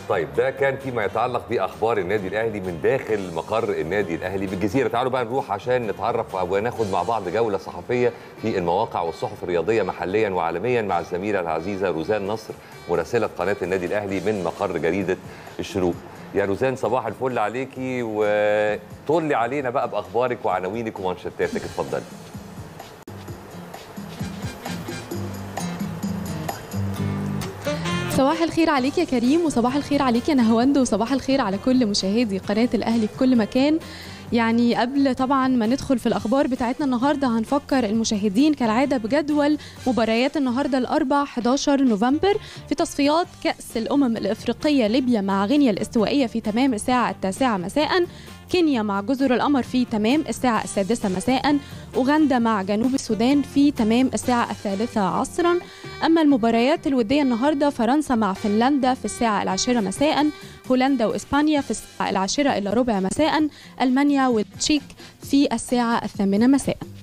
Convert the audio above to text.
طيب ده كان فيما يتعلق باخبار النادي الاهلي من داخل مقر النادي الاهلي بالجزيره تعالوا بقى نروح عشان نتعرف وناخد مع بعض جوله صحفيه في المواقع والصحف الرياضيه محليا وعالميا مع الزميله العزيزه روزان نصر مراسله قناه النادي الاهلي من مقر جريده الشروق يا روزان صباح الفل عليكي وطلي علينا بقى باخبارك وعناوينك ومانشيتاتك اتفضلي صباح الخير عليك يا كريم وصباح الخير عليك يا نهواند وصباح الخير على كل مشاهدي قناة الأهلي في كل مكان يعني قبل طبعا ما ندخل في الأخبار بتاعتنا النهاردة هنفكر المشاهدين كالعادة بجدول مباريات النهاردة الأربع 11 نوفمبر في تصفيات كأس الأمم الإفريقية ليبيا مع غينيا الاستوائية في تمام الساعة التاسعة مساء كينيا مع جزر القمر في تمام الساعة السادسة مساء أوغندا مع جنوب السودان في تمام الساعة الثالثة عصرا أما المباريات الودية النهاردة فرنسا مع فنلندا في الساعة العاشرة مساء هولندا وإسبانيا في الساعة العاشرة إلا ربع مساء ألمانيا والتشيك في الساعة الثامنة مساء